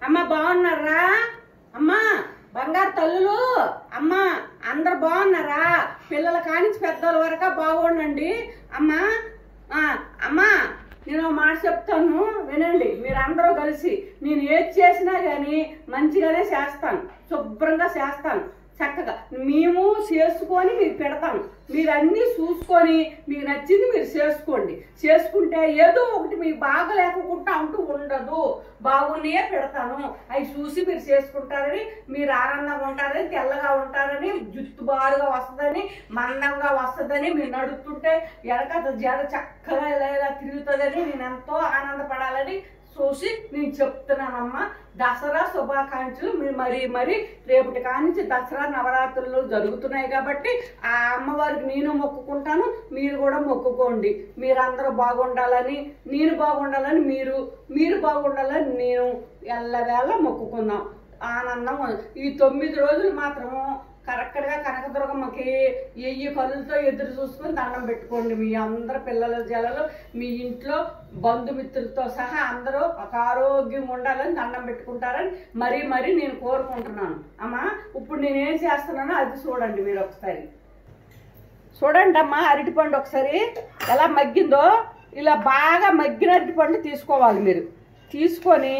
అమ్మ బాగున్నారా అమ్మా బంగారు తల్లులు అమ్మా అందరు బాగున్నారా పిల్లల కానించి పెద్దల వరకు బాగుండండి అమ్మా ఆ, అమ్మా నేను ఒక మాట చెప్తాను వినండి మీరు అందరూ కలిసి నేను ఏది చేసినా కానీ మంచిగానే చేస్తాను శుభ్రంగా చేస్తాను చక్కగా మేము చేసుకొని మీకు పెడతాం మీరు అన్నీ చూసుకొని మీకు నచ్చింది మీరు చేసుకోండి చేసుకుంటే ఏదో ఒకటి మీకు బాగా లేకుండా అంటూ ఉండదు బాగున్నాయే పెడతాను అవి చూసి మీరు చేసుకుంటారని మీరు ఆనందంగా ఉంటారని తెల్లగా ఉంటారని జుట్టు బారుగా వస్తుందని మందంగా వస్తుందని మీరు నడుస్తుంటే ఎనక జడ చక్కగా ఇలా ఇలా తిరుగుతుందని నేను ఎంతో ఆనందపడాలని చూసి నేను చెప్తున్నానమ్మా దసరా శుభాకాంక్షలు మీరు మరి మరి రేపటి కానించి దసరా నవరాత్రులు జరుగుతున్నాయి కాబట్టి ఆ అమ్మవారికి నేను మొక్కుకుంటాను మీరు కూడా మొక్కుకోండి మీరందరూ బాగుండాలని నేను బాగుండాలని మీరు మీరు బాగుండాలని నేను ఎల్లవేళ మొక్కుకుందాం ఆనందం ఈ తొమ్మిది రోజులు మాత్రము కరెక్ట్గా కనకదుర్గమ్మకి ఎయ్యి కళ్ళతో ఎదురు చూసుకొని దండం పెట్టుకోండి మీ అందరు పిల్లల జలలు మీ ఇంట్లో బంధుమిత్రులతో సహా అందరూ ఒక ఆరోగ్యంగా ఉండాలని దండం పెట్టుకుంటారని మరీ మరీ నేను కోరుకుంటున్నాను అమ్మా ఇప్పుడు నేను ఏం చేస్తున్నానో అది చూడండి మీరు ఒకసారి చూడండి అమ్మా అరటిపండు ఒకసారి ఎలా మగ్గిందో ఇలా బాగా మగ్గిన అరటిపండు తీసుకోవాలి మీరు తీసుకొని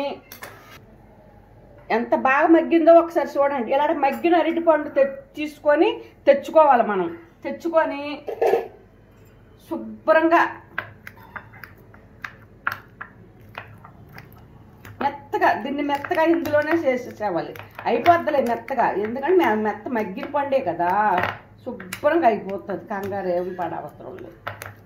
ఎంత బాగా మగ్గిందో ఒకసారి చూడండి ఇలా మగ్గిన అరటిపండు తె తీసుకొని తెచ్చుకోవాలి మనం తెచ్చుకొని శుభ్రంగా మెత్తగా దీన్ని మెత్తగా ఇందులోనే చేసేసేవాలి అయిపోద్దిలే మెత్తగా ఎందుకంటే మె- మెత్త మగ్గిన పండే కదా శుభ్రంగా అయిపోతుంది కంగారు ఏం పడవసరం లేదు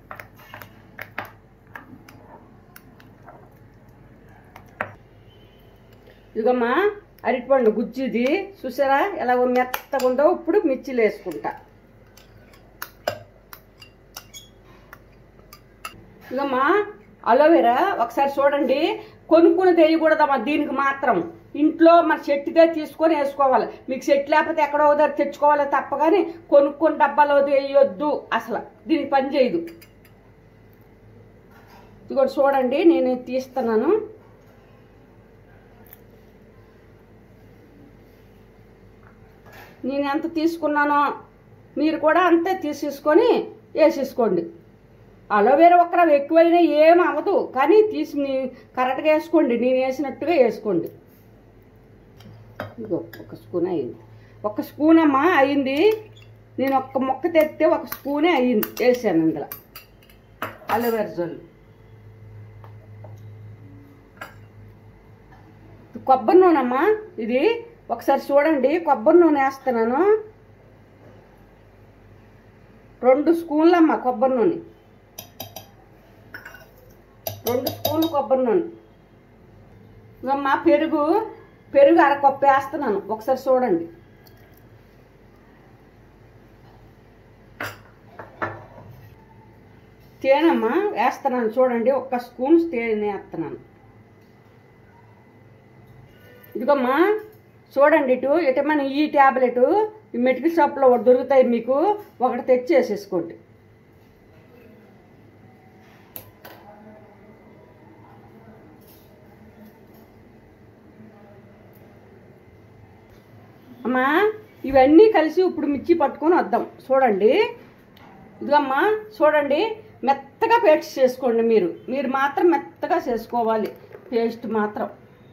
ఇదిగమ్మా అరటిపండు గుజ్జిది చూసారా ఎలా మెత్తగా ఉందో ఇప్పుడు మిర్చిలు వేసుకుంటా ఇదిగమ్మా అలోవెరా ఒకసారి చూడండి కొనుక్కుని తెలియకూడదమ్మా దీనికి మాత్రం ఇంట్లో మన చెట్టుగా తీసుకొని వేసుకోవాలి మీకు చెట్టు లేకపోతే ఎక్కడో దగ్గర తెచ్చుకోవాలి తప్ప కానీ కొనుక్కొని డబ్బాలో వేయొద్దు అసలు దీనికి పని చేయదు ఇదిగోటి చూడండి నేను ఇది తీస్తున్నాను నేను ఎంత తీసుకున్నానో మీరు కూడా అంతే తీసేసుకొని వేసేసుకోండి అలోవేరా ఒక్కర ఎక్కువైనా ఏం అవ్వదు కానీ తీసి నీ- కరెక్ట్గా వేసుకోండి నేను వేసినట్టుగా వేసుకోండి ఇదిగో ఒక స్పూన్ అయింది ఒక స్పూన్ అమ్మా అయింది నేను ఒక్క మొక్క తెస్తే ఒక స్పూనే అయ్యింది వేసాను ఇందులో అలోవేరా జొల్లు కొబ్బరి నూనె అమ్మా ఇది ఒకసారి చూడండి కొబ్బరి నూనె వేస్తున్నాను రెండు స్పూన్లమ్మా కొబ్బరి నూనె రెండు స్పూన్లు కొబ్బరి నూనె ఇవమ్మా పెరుగు పెరుగు అరకొప్ప వేస్తున్నాను ఒకసారి చూడండి తేనమ్మా వేస్తున్నాను చూడండి ఒక్క స్పూన్ తేనె వేస్తున్నాను ఇదిగోమ్మా చూడండి ఇటు ఇటు మన ఈ ట్యాబ్లెట్ ఈ మెడికల్ షాప్లో ఒకటి దొరుకుతాయి మీకు ఒకటి తెచ్చి వేసేసుకోండి అమ్మా ఇవన్నీ కలిసి ఇప్పుడు మిర్చి పట్టుకొని వద్దాం చూడండి ఇదిగమ్మా చూడండి మెత్తగా పేస్ట్ చేసుకోండి మీరు మీరు మాత్రం మెత్తగా చేసుకోవాలి పేస్ట్ మాత్రం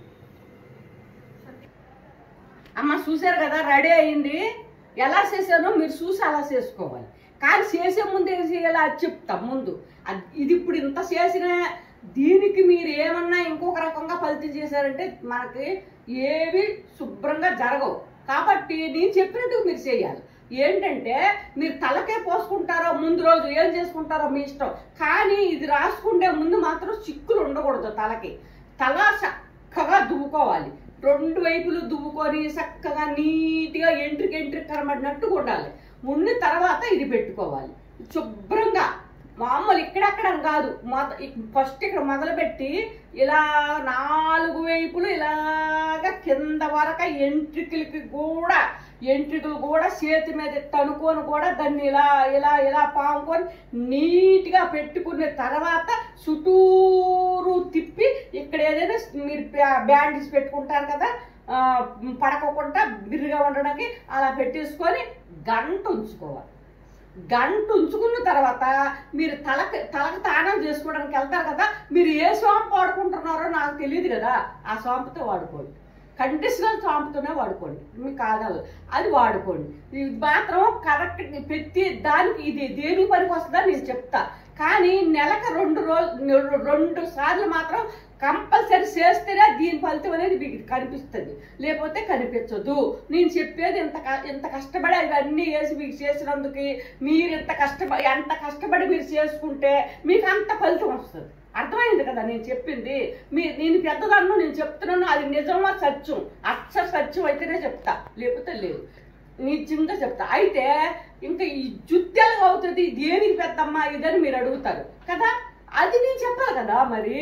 అమ్మ చూసారు కదా రెడీ అయింది ఎలా చేశానో మీరు చూసి అలా చేసుకోవాలి కానీ చేసే ముందు ఏం చేయాలి అది చెప్తా ముందు అది- ఇది ఇప్పుడు ఇంత చేసిన దీనికి మీరు ఏమన్నా ఇంకొక రకంగా ఫలితం చేశారంటే మనకి ఏవి శుభ్రంగా జరగవు కాబట్టి నేను చెప్పినట్టు మీరు చేయాలి ఏంటంటే మీరు తలకే పోసుకుంటారో ముందు రోజు ఏం చేసుకుంటారో మీ ఇష్టం కానీ ఇది రాసుకుంటే ముందు మాత్రం చిక్కులు ఉండకూడదు తలకి తల చక్కగా దువ్వుకోవాలి రెండు వైపులు దువ్వుకొని చక్కగా నీట్గా ఎంట్రికి ఎంట్రికి కనబడినట్టు ఉండాలి ముందు తర్వాత ఇది పెట్టుకోవాలి శుభ్రంగా మామూలు ఇక్కడక్కడ కాదు మొద ఫస్ట్ ఇక్కడ మొదలుపెట్టి ఇలా నాలుగు వైపులు ఇలాగా కింద వరకు ఎంట్రికలకి కూడా ఎంట్రికలు కూడా చేతి మీద ఇట్ట అనుకొని కూడా దాన్ని ఇలా ఇలా ఇలా పాముకొని నీట్గా పెట్టుకున్న తర్వాత చుట్టూరు తిప్పి ఇక్కడ ఏదైనా మీరు బ్యా- బ్యాండేజ్ పెట్టుకుంటారు కదా ఆ, పడకోకుండా బిర్రుగా ఉండడానికి అలా పెట్టేసుకొని గంట ఉంచుకోవాలి గంట ఉంచుకున్న తర్వాత మీరు తలకి తలకు తానం చేసుకోవడానికి వెళ్తారు కదా మీరు ఏ సోంపు వాడుకుంటున్నారో నాకు తెలియదు కదా ఆ సోంపుతో వాడుకోండి కండిషనల్ సోంపుతోనే వాడుకోండి మీకు కాగలదు అది వాడుకోండి ఇది మాత్రం కరెక్ట్ ప్రతి దానికి ఇది దేనికి పనికి వస్తుందో నేను చెప్తా కానీ నెలకు రెండు రోజు రెండు సార్లు మాత్రం కంపల్సరీ చేస్తేనే దీని ఫలితం అనేది మీకు కనిపిస్తుంది లేకపోతే కనిపించదు నేను చెప్పేది ఇంత క- ఇంత కష్టపడి ఇవన్నీ వేసి మీకు చేసినందుకు మీరు ఇంత కష్టపడి ఎంత కష్టపడి మీరు చేసుకుంటే మీకు అంత ఫలితం వస్తుంది అర్థమైంది కదా నేను చెప్పింది మీ నేను పెద్దదాన్ని నేను చెప్తున్నాను అది నిజమా సత్యం అచ్చ సత్యం అయితేనే చెప్తా లేకపోతే లేదు నిజంగా చెప్తా అయితే ఇంకా ఈ జుత్తెలు అవుతుంది దేనికి పెద్దమ్మా ఇదని మీరు అడుగుతారు కదా అది నేను చెప్పాలి కదా మరి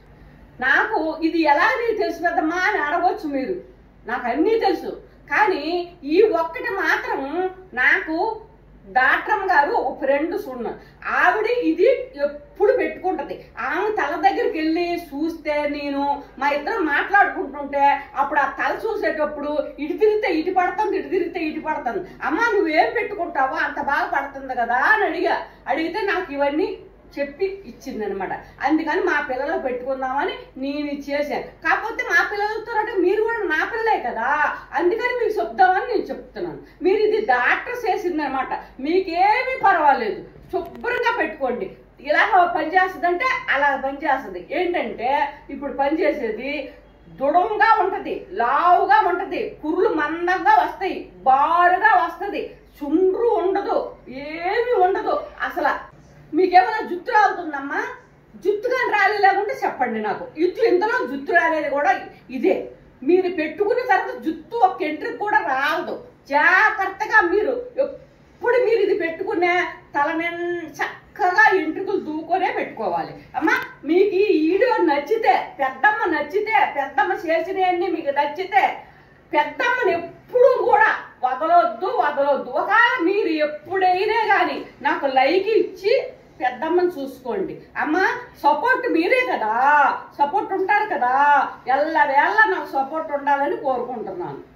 నాకు ఇది ఎలా నీకు తెలుసు పెద్దమ్మా అని అడగవచ్చు మీరు నాకు అన్నీ తెలుసు కానీ ఈ ఒక్కటి మాత్రం నాకు డాక్టర్ గారు ఒక ఫ్రెండ్ సున్న ఆవిడ ఇది ఎప్పుడు పెట్టుకుంటది ఆమె తల దగ్గరికి వెళ్ళి చూస్తే నేను మా ఇద్దరం మాట్లాడుకుంటుంటే అప్పుడు ఆ తల చూసేటప్పుడు ఇటు తిరిగితే ఇటు పడుతుంది ఇటు తిరిగితే ఇటు పడుతుంది అమ్మ నువ్వేం పెట్టుకుంటావో అంత బాగా పడుతుంది కదా అని అడిగా అడిగితే నాకు ఇవన్నీ చెప్పి ఇచ్చింది అనమాట అందుకని మా పిల్లలు పెట్టుకుందామని నేను ఇది చేశాను కాకపోతే మా పిల్లలతో అంటే మీరు కూడా నా పిల్లలే కదా అందుకని మీకు చెప్దామని నేను చెప్తున్నాను మీరు ఇది డాక్టర్ చేసింది అనమాట మీకేమీ పర్వాలేదు శుభ్రంగా పెట్టుకోండి ఇలా పనిచేస్తుంది అంటే అలా పనిచేస్తుంది ఏంటంటే ఇప్పుడు పనిచేసేది దృఢంగా ఉంటది లావుగా ఉంటది కుర్లు మందంగా వస్తాయి బారుగా వస్తది చుండ్రు ఉండదు ఏమీ ఉండదు అసలు మీకేమైనా జుత్తు రాలుతుందమ్మా జుత్తు కానీ రాలేలాగుంటే చెప్పండి నాకు ఇటు ఇంతలో జుత్తు రాలేదు కూడా ఇదే మీరు పెట్టుకున్న తర్వాత జుత్తు ఒక ఎంట్రికి కూడా రాలదు జాగ్రత్తగా మీరు ఎప్పుడు మీరు ఇది పెట్టుకునే తల నిండా చక్కగా ఎంట్రుకలు దూకొనే పెట్టుకోవాలి అమ్మా మీకు ఈ వీడియో నచ్చితే పెద్దమ్మ నచ్చితే పెద్దమ్మ చేసినవన్నీ మీకు నచ్చితే పెద్దమ్మని ఎప్పుడు కూడా వదలొద్దు వదలొద్దు ఒకవేళ మీరు ఎప్పుడైనా కానీ నాకు లైక్ ఇచ్చి పెద్దమ్మని చూసుకోండి అమ్మ సపోర్ట్ మీరే కదా సపోర్ట్ ఉంటారు కదా ఎల్ల వేళ నాకు సపోర్ట్ ఉండాలని కోరుకుంటున్నాను